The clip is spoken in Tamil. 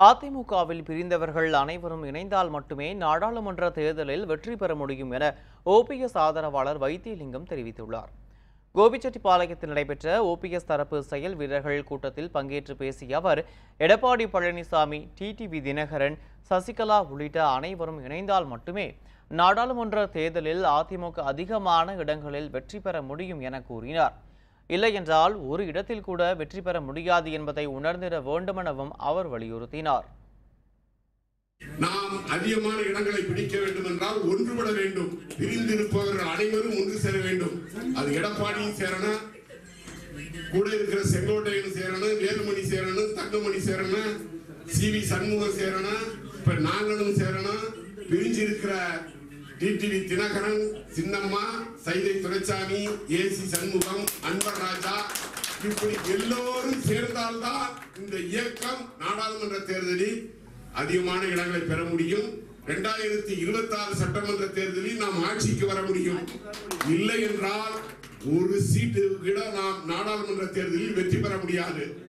அதிமுகவில் பிரிந்தவர்கள் அனைவரும் இணைந்தால் மட்டுமே நாடாளுமன்ற தேர்தலில் வெற்றி பெற முடியும் என ஓபிஎஸ் ஆதரவாளர் வைத்தியலிங்கம் தெரிவித்துள்ளார் கோபிச்செட்டிப்பாளையத்தில் நடைபெற்ற ஓபிஎஸ் தரப்பு செயல் வீரர்கள் கூட்டத்தில் பங்கேற்று பேசிய அவர் எடப்பாடி பழனிசாமி டிடிவி தினகரன் சசிகலா உள்ளிட்ட அனைவரும் இணைந்தால் மட்டுமே நாடாளுமன்ற தேர்தலில் அதிமுக அதிகமான இடங்களில் வெற்றி பெற முடியும் என கூறினார் இல்லையென்றால் ஒரு இடத்தில் கூட வெற்றி பெற முடியாது என்பதை உணர்ந்திட வேண்டுமெனவும் அவர் வலியுறுத்தினார் நாம் அதிகமான இடங்களை பிடிக்க வேண்டும் என்றால் ஒன்றுபட வேண்டும் பிரிந்திருப்பவர்கள் அனைவரும் ஒன்று சேர வேண்டும் அது எடப்பாடியும் சேரணும் கூட இருக்கிற செங்கோட்டையன் சேரணும் வேலுமணி சேரணும் தங்கமணி சேரணும் சி வி சண்முகம் சேரணும் இப்ப நாங்களும் சேரணும் பிரிஞ்சிருக்கிற டிடிவி தினகரன் சின்னம்மா சைதை துரைசாமி ஏசி சண்முகம் அன்பர் ராஜா இப்படி எல்லோரும் சேர்ந்தால்தான் இந்த இயக்கம் நாடாளுமன்ற தேர்தலில் அதிகமான இடங்களை பெற முடியும் இரண்டாயிரத்தி இருபத்தி ஆறு சட்டமன்ற தேர்தலில் நாம் ஆட்சிக்கு வர முடியும் இல்லை என்றால் ஒரு சீட்டு கூட நாம் நாடாளுமன்ற தேர்தலில் வெற்றி பெற முடியாது